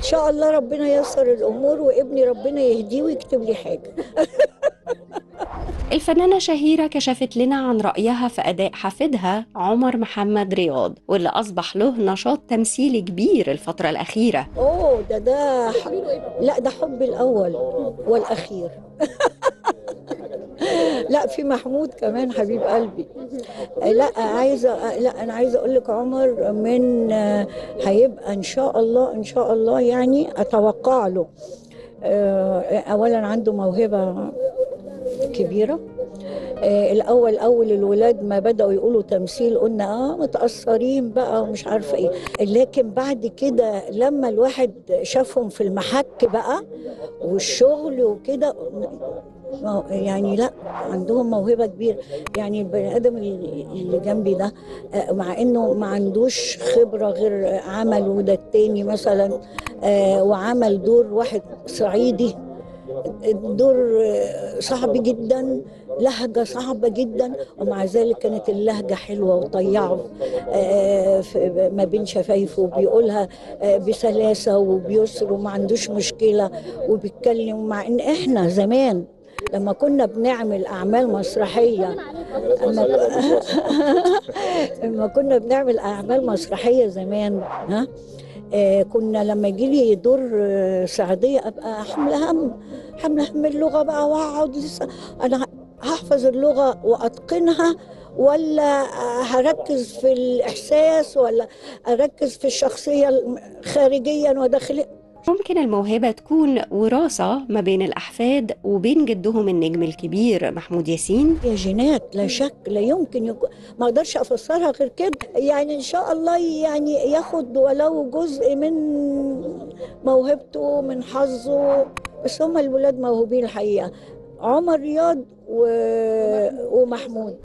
شاء الله ربنا ييسر الامور وابني ربنا يهديه ويكتب لي حاجه الفنانة شهيرة كشفت لنا عن رأيها في أداء حفيدها عمر محمد رياض واللي أصبح له نشاط تمثيلي كبير الفترة الأخيرة اوه ده ده ح... لا ده حبي الاول والاخير لا في محمود كمان حبيب قلبي لا عايزه لا انا عايزه اقول لك عمر من هيبقى ان شاء الله ان شاء الله يعني اتوقع له اولا عنده موهبه كبيره الاول اول الولاد ما بداوا يقولوا تمثيل قلنا اه متاثرين بقى ومش عارفه ايه لكن بعد كده لما الواحد شافهم في المحك بقى والشغل وكده يعني لا عندهم موهبه كبيره يعني البني ادم اللي جنبي ده مع انه ما عندوش خبره غير عمل وده التاني مثلا وعمل دور واحد صعيدي الدور صعب جدا لهجة صعبة جدا ومع ذلك كانت اللهجة حلوة وطيعة ما بين شفايفه وبيقولها بسلاسة وبيسر وما عندوش مشكلة وبيتكلم مع ان احنا زمان لما كنا بنعمل اعمال مسرحيه لما لما كنا بنعمل اعمال مسرحيه زمان ها آه كنا لما يجي لي دور آه سعديه ابقى حامله هم حامله هم اللغه بقى واقعد انا هحفظ اللغه واتقنها ولا هركز في الاحساس ولا اركز في الشخصيه خارجيا وداخليا ممكن الموهبة تكون وراثة ما بين الأحفاد وبين جدهم النجم الكبير محمود ياسين يا جينات لا شك لا يمكن يكون ما اقدرش افسرها غير كده يعني ان شاء الله يعني ياخد ولو جزء من موهبته من حظه بس هم الولاد موهوبين الحقيقة عمر رياض و... ومحمود